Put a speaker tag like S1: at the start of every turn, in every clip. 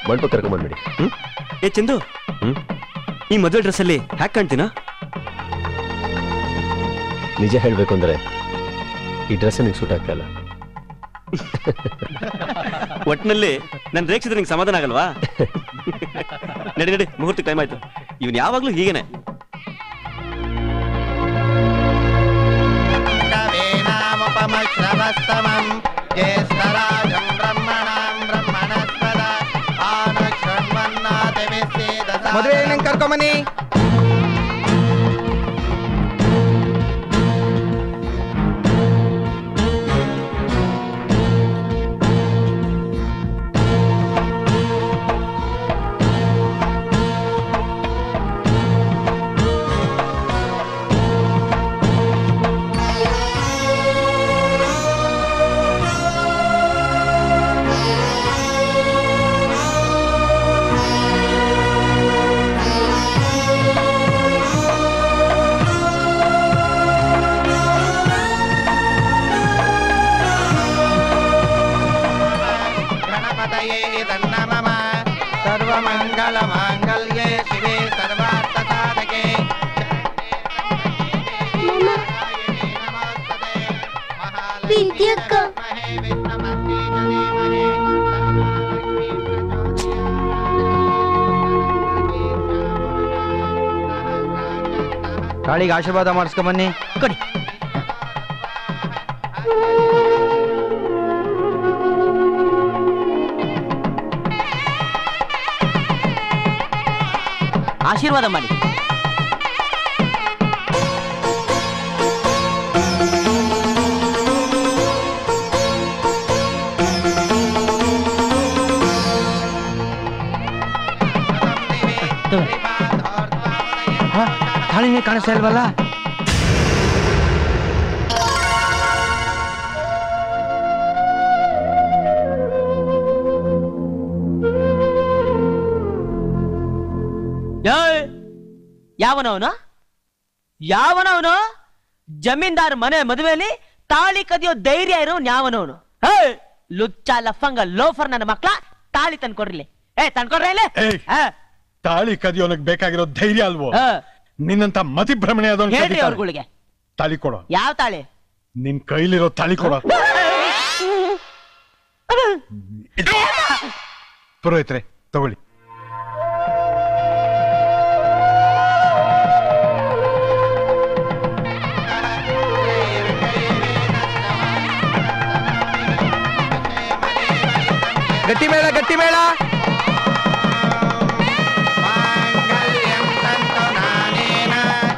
S1: ಮಂಟಪ ಕರ್ಕೊಂಬಂದ್ಬಿಡಿ ಹ್ಮ್
S2: ಏ ಚಂದು
S1: ಹ್ಮ್
S2: ಈ ಮದುವೆ ಡ್ರೆಸ್ಸಲ್ಲಿ ಹ್ಯಾಕ್ ಕಾಣ್ತೀನಾ
S1: ನಿಜ ಹೇಳ್ಬೇಕು ಅಂದ್ರೆ ಈ ಡ್ರೆಸ್ ನಿಂಗೆ ಸೂಟ್ ಆಗ್ತಾ ಇಲ್ಲ
S2: ಒಟ್ಟಿನಲ್ಲಿ ನಾನು ರೇಕ್ಷಿದ್ರೆ ನಿಂಗೆ ಸಮಾಧಾನ ಆಗಲ್ವಾ ನಡಿ ನಡಿ ಮುಹೂರ್ತ ಟೈಮ್ ಆಯ್ತು ಇವನ್ ಯಾವಾಗ್ಲೂ ಹೀಗೇನೆ
S3: कवीनामुपमश्रवस्तमम् ज्येष्ठराजम् ब्रह्मणाम् ब्रह्मणस्पद आनशृण्वन्नादिविश्वेदसा
S4: ಮದುವೆ ಹೆಣ್ಣಂಗ್ ಕರ್ಕೊಂಬನ್ನಿ
S3: गणपतये तन्नमम सर्वमङ्गलमाङ्गल्ये शिवे सर्वार्थसाधके
S5: ಪ್ರೀತಿಯಕ್ಕ
S4: ತಾಳಿಗೆ ಆಶೀರ್ವಾದ ಮಾಡಿಸ್ಕೊಂಬನ್ನಿ
S6: ಕೊಡಿ ಆಶೀರ್ವಾದ ಮಾಡಿ
S4: ಹಾ ತಾಳಿನೇ ಕಾಣಿಸ್ತಾ ಇಲ್ವಲ್ಲ
S6: ಏಯ್! ಯಾವನವನು ಯಾವನವನು ಜಮೀನ್ದಾರ್ ಮನೆ ಮದುವೆಯಲ್ಲಿ ತಾಳಿ ಕದಿಯೋ ಧೈರ್ಯ ಇರೋ ಯಾವನವನು ಏಯ್! ಲುಚ್ಚ ಲಫಂಗ ಲೋಫರ್ ನನ್ನ ಮಕ್ಳ ತಾಳಿ ತಂದ್ಕೊಡ್ರಿಲಿ ಏ ತಂದ್ಕೊಡ್ರಿ ಇಲ್ಲಿ
S7: ಏಯ್.
S6: ಆ,
S7: ತಾಳಿ ಕದಿಯೋನಕ್ ಬೇಕಾಗಿರೋ ಧೈರ್ಯ ಅಲ್ವೋ
S6: ಆ,
S7: ನಿನ್ನಂತ ಮತಿಭ್ರಮಣೆ ಆದವನ್
S6: ಹೇಳ್ರಿ
S7: ಕದೀತಾನೆ.
S6: ಅವ್ರುಗಳಿಗೆ
S7: ತಾಳಿ ಕೊಡೋ
S6: ಯಾವ ತಾಳಿ
S7: ನಿನ್ ಕೈಲಿರೋ ತಾಳಿ ಕೊಡೋ ಪುರೋಹಿತ್ರೆ ತಗೊಳ್ಳಿ
S4: ಗಟ್ಟಿ ಮೇಳ ಗಟ್ಟಿ ಮೇಳ
S3: माङ्गल्यं तन्तु नानेन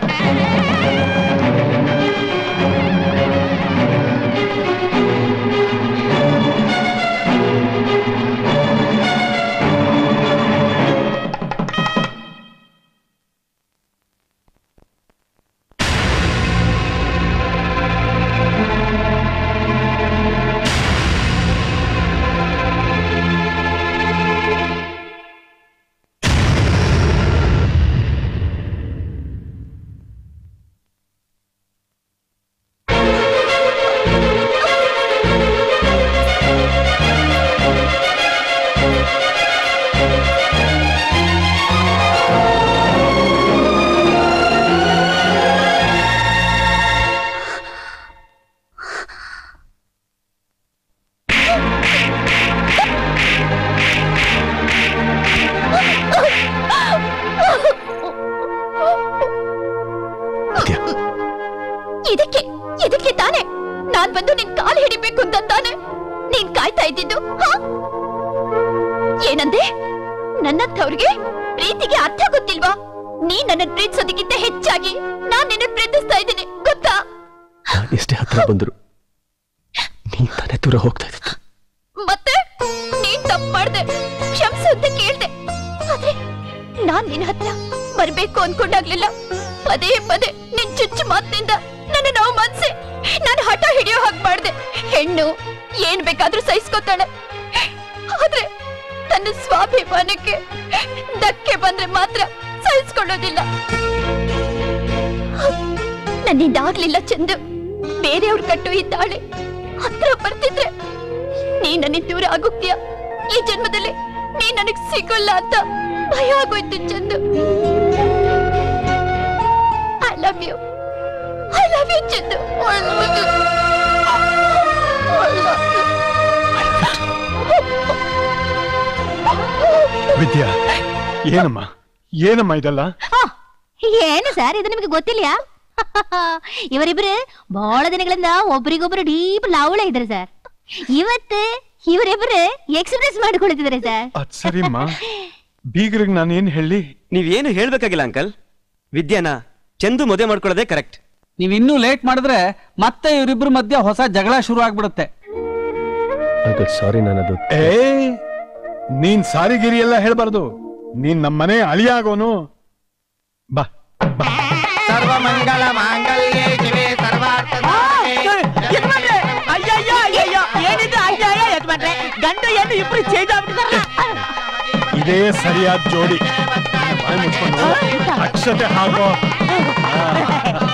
S5: ಇದಕ್ಕೆ ಇದಕ್ಕೆ ತಾನೆ ನಾನ್ ಬಂದು ನಿನ್ ಕಾಲ್ ಹಿಡಿಬೇಕು ಅಂತ ತಾನೆ ನೀನ್ ಕಾಯ್ತಾ ಇದ್ದಿದ್ದು ಹ? ಏನಂದೆ ನನ್ನಂಥವ್ರಿಗೆ ಪ್ರೀತಿಗೆ ಅರ್ಥ ಗೊತ್ತಿಲ್ವಾ ನೀ ನನ್ನ ಪ್ರೀತಿಸೋದಕ್ಕಿಂತ ಹೆಚ್ಚಾಗಿ ನಾನ್ ನಿನ್ನ ಪ್ರೀತಿಸ್ತಾ ಇದ್ದೀನಿ ಗೊತ್ತಾ
S1: ನಾನು ಎಷ್ಟೇ ಹತ್ರ ಬಂದ್ರು ನೀನ್ ತಾನೇ ದೂರ ಹೋಗ್ತಾ ಇದ್ದಿತ್ತು
S5: ಮತ್ತೆ ನೀನ್ ತಪ್ಪು ಮಾಡ್ದೆ ಕ್ಷಮಿಸು ಅಂತ ಕೇಳ್ದೆ ಆದ್ರೆ ನಾನ್ ನಿನ್ ಹತ್ರ ಬರ್ಬೇಕು ಅನ್ಕೊಂಡಾಗ್ಲಿಲ್ಲ ಪದೇ ಪದೇ ನಿನ್ ಚುಚ್ಚು ಮಾತಿನಿಂದ ನನ್ನ ನೋವು ಮನ್ಸೆ ನಾನು ಹಠ ಹಿಡಿಯೋ ಹಾಗೆ ಮಾಡ್ದೆ ಹೆಣ್ಣು ಏನ್ ಬೇಕಾದ್ರೂ ಸಹಿಸ್ಕೊತಾಳೆ ಆದ್ರೆ ತನ್ನ ಸ್ವಾಭಿಮಾನಕ್ಕೆ ಧಕ್ಕೆ ಬಂದ್ರೆ ಮಾತ್ರ ಸಹಿಸ್ಕೊಳ್ಳೋದಿಲ್ಲ ನನ್ನಿಂದ ಆಗ್ಲಿಲ್ಲ ಚಂದು ಬೇರೆಯವ್ರು ಕಟ್ಟು ಈ ತಾಳೆ ಹತ್ರ ಬರ್ತಿದ್ರೆ ನೀ ನನ್ನ ದೂರ ಆಗೋಗ್ತೀಯ ಈ ಜನ್ಮದಲ್ಲಿ ನೀ ನನ್ನ ನನಗ್ ಸಿಗಲ್ಲ ಅಂತ ಭಯ ಆಗೋಯ್ತು Chandu I love you I love you Chandu I love you. I love you.
S7: Vidya ಏನಮ್ಮ ಏನಮ್ಮ ಇದೆಲ್ಲ
S8: ಏನು ಸರ್ ಇದು ನಿಮಗೆ ಗೊತ್ತಿಲ್ಲ ಇವರಿಬ್ರು ಬಹಳ ದಿನಗಳಿಂದ ಒಬ್ರಿಗೊಬ್ರು ಡೀಪ್ ಲಾವಳ ಇದ್ದಾರೆ ಸರ್ ಇವತ್ತು ಇವರಿಬ್ರು ಎಕ್ಸ್ಪ್ರೆಸ್ ಮಾಡ್ಕೊಳ್ತಿದ್ದಾರೆ ಸರ್
S7: ಅದ್ ಸರಿಮ್ಮ ಬೀಗ್ರಿಗೆ ನಾನು ಏನ್ ಹೇಳಿ
S2: ನೀವೇನು ಹೇಳ್ಬೇಕಾಗಿಲ್ಲ ಅಂಕಲ್ ವಿದ್ಯಾನ ಚಂದು ಮದುವೆ ಮಾಡ್ಕೊಳ್ಳೋದೇ ಕರೆಕ್ಟ್
S9: ನೀವ್ ಇನ್ನೂ ಲೇಟ್ ಮಾಡಿದ್ರೆ ಮತ್ತೆ ಇವರಿಬ್ರ ಮಧ್ಯೆ ಹೊಸ ಜಗಳ ಶುರು ಆಗ್ಬಿಡುತ್ತೆ
S1: ಅಂಕಲ್ ಸಾರಿ ನಾನದು
S7: ಏ ನೀನ್ ಸಾರಿಗಿರಿ ಎಲ್ಲ ಹೇಳ್ಬಾರ್ದು ನೀನ್ ನಮ್ಮನೆ ಅಳಿಯ ಆಗೋನು ಬಾ ಬಾ
S3: ಸರ್ವಮಂಗಳ ಮಾಂಗಲ್ಯೇ ಶಿವೆ ಸರ್ವಾರ್ಥ
S6: ಯಜಮಾನ್ರೆ, ಅಯ್ಯಯ್ಯೋ ಅಯ್ಯಯ್ಯೋ ಏನಿದು ಅಯ್ಯಯ್ಯೋ ಯಜಮಾನ್ರೆ ಗಂಡು ಹೆಣ್ಣು ಇಬ್ರು ಚೇಂಜ್ ಆಗ್ಬಿಟ್ಟಿದಾರಲ್ಲ
S7: ಇದೇ ಸರಿಯಾದ ಜೋಡಿ ಬಾಯ್ ಮುಚ್ಕೊಂಡು ಅಕ್ಷತೆ ಹಾಕೋ ಆ.